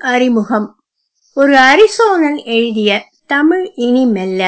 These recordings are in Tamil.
அறிமுகம் ஒரு அரிசோனன் எழுதிய தமிழ் இனி மெல்ல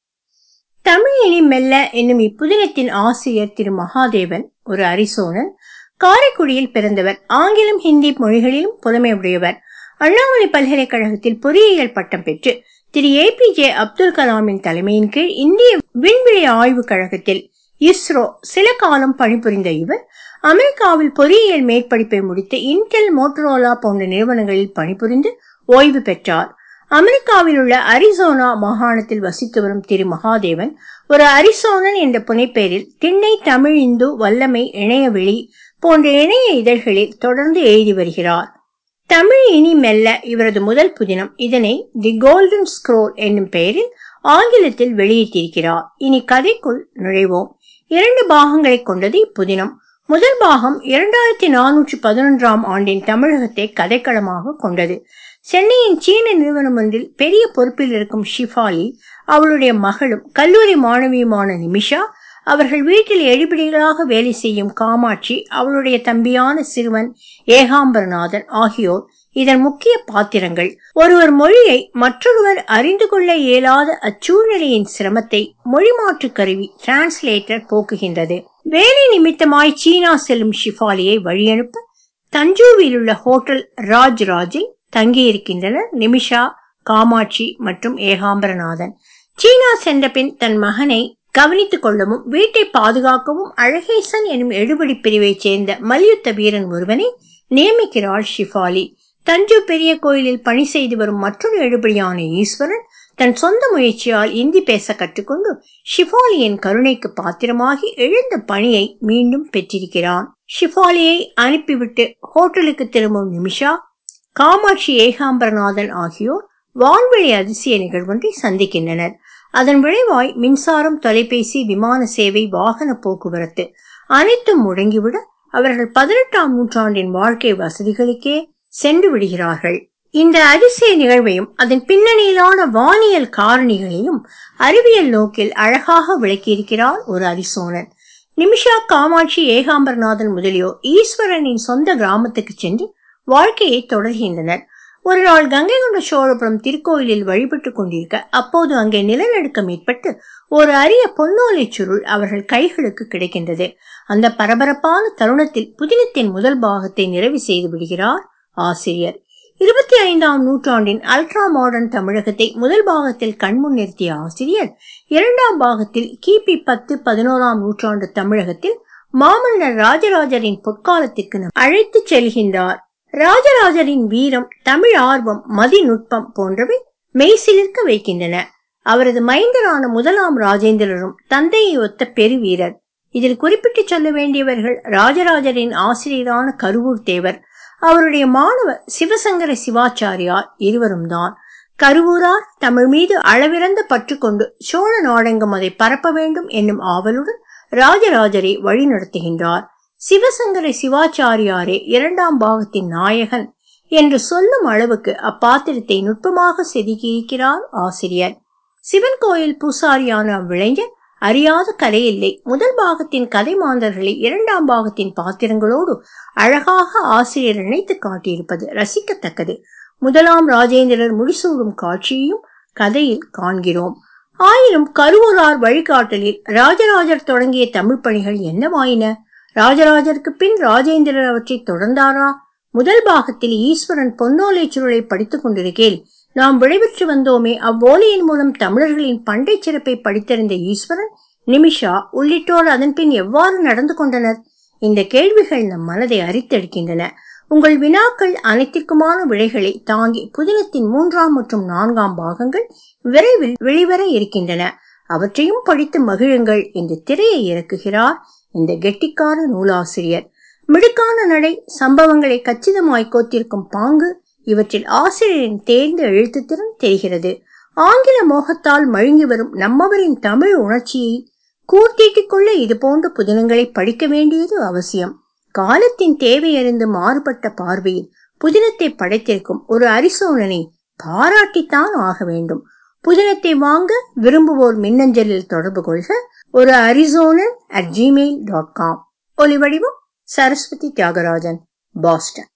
தமிழ் இனி மெல்ல என்னும் இப்புதினத்தின் ஆசிரியர் திரு மகாதேவன் ஒரு அரிசோனன் காரைக்குடியில் பிறந்தவர் ஆங்கிலம் ஹிந்தி மொழிகளிலும் புலமை உடையவர் அண்ணாமலை பல்கலைக்கழகத்தில் பொறியியல் பட்டம் பெற்று திரு ஏ பி ஜே அப்துல் கலாமின் தலைமையின் கீழ் இந்திய விண்வெளி ஆய்வுக் கழகத்தில் இஸ்ரோ சில காலம் பணிபுரிந்த இவர் அமெரிக்காவில் பொறியியல் மேற்படிப்பை முடித்து இன்டெல் மோட்டரோலா போன்ற நிறுவனங்களில் பணிபுரிந்து ஓய்வு பெற்றார் அமெரிக்காவில் உள்ள அரிசோனா மாகாணத்தில் வசித்து வரும் திரு மகாதேவன் ஒரு அரிசோனன் என்ற புனைப்பெயரில் திண்ணை தமிழ் இந்து வல்லமை இணையவெளி போன்ற இணைய இதழ்களில் தொடர்ந்து எழுதி வருகிறார் தமிழ் இனி மெல்ல இவரது முதல் புதினம் இதனை தி கோல்டன் ஸ்க்ரோல் என்னும் பெயரில் ஆங்கிலத்தில் வெளியிட்டிருக்கிறார் இனி கதைக்குள் நுழைவோம் இரண்டு பாகங்களை கொண்டது இப்புதினம் முதல் பாகம் இரண்டாயிரத்தி நானூற்றி பதினொன்றாம் ஆண்டின் தமிழகத்தை கதைக்களமாக கொண்டது சென்னையின் சீன நிறுவனம் ஒன்றில் பெரிய பொறுப்பில் இருக்கும் ஷிஃபாலி அவளுடைய மகளும் கல்லூரி மாணவியுமான நிமிஷா அவர்கள் வீட்டில் எழிபிடிகளாக வேலை செய்யும் காமாட்சி அவளுடைய தம்பியான சிறுவன் ஏகாம்பரநாதன் ஆகியோர் இதன் முக்கிய பாத்திரங்கள் ஒருவர் மொழியை மற்றொருவர் அறிந்து கொள்ள இயலாத அச்சூழ்நிலையின் சிரமத்தை மொழிமாற்று கருவி டிரான்ஸ்லேட்டர் போக்குகின்றது வேலை நிமித்தமாய் சீனா செல்லும் ஷிஃபாலியை வழியனுப்ப தஞ்சூரில் உள்ள ஹோட்டல் ராஜ் ராஜில் தங்கியிருக்கின்றனர் நிமிஷா காமாட்சி மற்றும் ஏகாம்பரநாதன் சீனா சென்ற பின் தன் மகனை கவனித்துக் கொள்ளவும் வீட்டை பாதுகாக்கவும் அழகேசன் எனும் எடுபடி பிரிவைச் சேர்ந்த மல்யுத்த வீரன் ஒருவனை நியமிக்கிறாள் ஷிஃபாலி தஞ்சு பெரிய கோயிலில் பணி செய்து வரும் மற்றொரு எடுபடியான ஈஸ்வரன் தன் சொந்த முயற்சியால் இந்தி பேச கற்றுக்கொண்டு ஷிஃபாலியின் கருணைக்கு பாத்திரமாகி எழுந்த பணியை மீண்டும் பெற்றிருக்கிறான் ஷிஃபாலியை அனுப்பிவிட்டு ஹோட்டலுக்கு திரும்பும் நிமிஷா காமாட்சி ஏகாம்பரநாதன் ஆகியோர் வான்வெளி அதிசய நிகழ்வொன்றை சந்திக்கின்றனர் அதன் விளைவாய் மின்சாரம் தொலைபேசி விமான சேவை வாகன போக்குவரத்து அனைத்தும் முடங்கிவிட அவர்கள் பதினெட்டாம் நூற்றாண்டின் வாழ்க்கை வசதிகளுக்கே சென்று விடுகிறார்கள் இந்த அதிசய நிகழ்வையும் அதன் பின்னணியிலான வானியல் காரணிகளையும் அறிவியல் நோக்கில் அழகாக விளக்கியிருக்கிறார் ஒரு அரிசோனன் நிமிஷா காமாட்சி ஏகாம்பரநாதன் முதலியோர் ஈஸ்வரனின் சொந்த கிராமத்துக்கு சென்று வாழ்க்கையை தொடர்கின்றனர் ஒரு நாள் கங்கை கொண்ட சோழபுரம் திருக்கோயிலில் வழிபட்டுக் கொண்டிருக்க அப்போது அங்கே நிலநடுக்கம் ஏற்பட்டு ஒரு அரிய பொன்னோலை சுருள் அவர்கள் கைகளுக்கு கிடைக்கின்றது அந்த பரபரப்பான தருணத்தில் புதினத்தின் முதல் பாகத்தை நிறைவு செய்து விடுகிறார் ஆசிரியர் இருபத்தி ஐந்தாம் நூற்றாண்டின் அல்ட்ரா மாடர்ன் தமிழகத்தை முதல் பாகத்தில் கண்முன் நிறுத்திய ஆசிரியர் இரண்டாம் பாகத்தில் கிபி பத்து பதினோராம் நூற்றாண்டு தமிழகத்தில் மாமன்னர் ராஜராஜரின் பொற்காலத்திற்கு அழைத்து செல்கின்றார் ராஜராஜரின் வீரம் தமிழ் ஆர்வம் மதிநுட்பம் போன்றவை மெய்சிலிருக்க வைக்கின்றன அவரது மைந்தரான முதலாம் ராஜேந்திரரும் தந்தையை ஒத்த பெருவீரர் இதில் குறிப்பிட்டு சொல்ல வேண்டியவர்கள் ராஜராஜரின் ஆசிரியரான கருவூர் தேவர் அவருடைய மாணவர் சிவசங்கர சிவாச்சாரியார் இருவரும் தான் கருவூரார் தமிழ் மீது அளவிறந்த பற்று கொண்டு சோழ நாடெங்கும் அதை பரப்ப வேண்டும் என்னும் ஆவலுடன் ராஜராஜரை வழிநடத்துகின்றார் சிவசங்கர சிவாச்சாரியாரே இரண்டாம் பாகத்தின் நாயகன் என்று சொல்லும் அளவுக்கு அப்பாத்திரத்தை நுட்பமாக செதுக்கியிருக்கிறார் ஆசிரியர் சிவன் கோயில் பூசாரியான அவ்விளைஞர் அறியாத கலை இல்லை முதல் பாகத்தின் கதை மாந்தர்களை இரண்டாம் பாகத்தின் பாத்திரங்களோடு அழகாக ஆசிரியர் இணைத்து காட்டியிருப்பது ரசிக்கத்தக்கது முதலாம் ராஜேந்திரர் முடிசூடும் காட்சியையும் கதையில் காண்கிறோம் ஆயினும் கருவூரார் வழிகாட்டலில் ராஜராஜர் தொடங்கிய தமிழ் பணிகள் என்னவாயின ராஜராஜருக்கு பின் ராஜேந்திரர் அவற்றை தொடர்ந்தாரா முதல் பாகத்தில் ஈஸ்வரன் பொன்னோலை சுருளை படித்துக் கொண்டிருக்கேன் நாம் விடைபெற்று வந்தோமே அவ்வோலையின் மூலம் தமிழர்களின் பண்டை சிறப்பை படித்தறிந்த ஈஸ்வரன் நிமிஷா உள்ளிட்டோர் அதன் பின் எவ்வாறு நடந்து கொண்டனர் இந்த கேள்விகள் நம் மனதை அரித்தெடுக்கின்றன உங்கள் வினாக்கள் அனைத்திற்குமான விடைகளை தாங்கி புதினத்தின் மூன்றாம் மற்றும் நான்காம் பாகங்கள் விரைவில் வெளிவர இருக்கின்றன அவற்றையும் படித்து மகிழுங்கள் என்று திரையை இறக்குகிறார் இந்த கெட்டிக்கார நூலாசிரியர் மிடுக்கான நடை சம்பவங்களை கச்சிதமாய் கோத்திருக்கும் பாங்கு இவற்றில் ஆசிரியரின் தேர்ந்த எழுத்துத்திறன் தெரிகிறது ஆங்கில மோகத்தால் மழுங்கி வரும் நம்மவரின் தமிழ் உணர்ச்சியை கூர்த்தீட்டிக் கொள்ள இது போன்ற புதினங்களை படிக்க வேண்டியது அவசியம் காலத்தின் தேவையறிந்து மாறுபட்ட பார்வையில் புதினத்தை படைத்திருக்கும் ஒரு அரிசோனனை பாராட்டித்தான் ஆக வேண்டும் புதினத்தை வாங்க விரும்புவோர் மின்னஞ்சலில் தொடர்பு கொள்க ஒரு Arizonan at Gmail dot com ஒலிவடிவம் சரஸ்வதி தியாகராஜன் பாஸ்டன்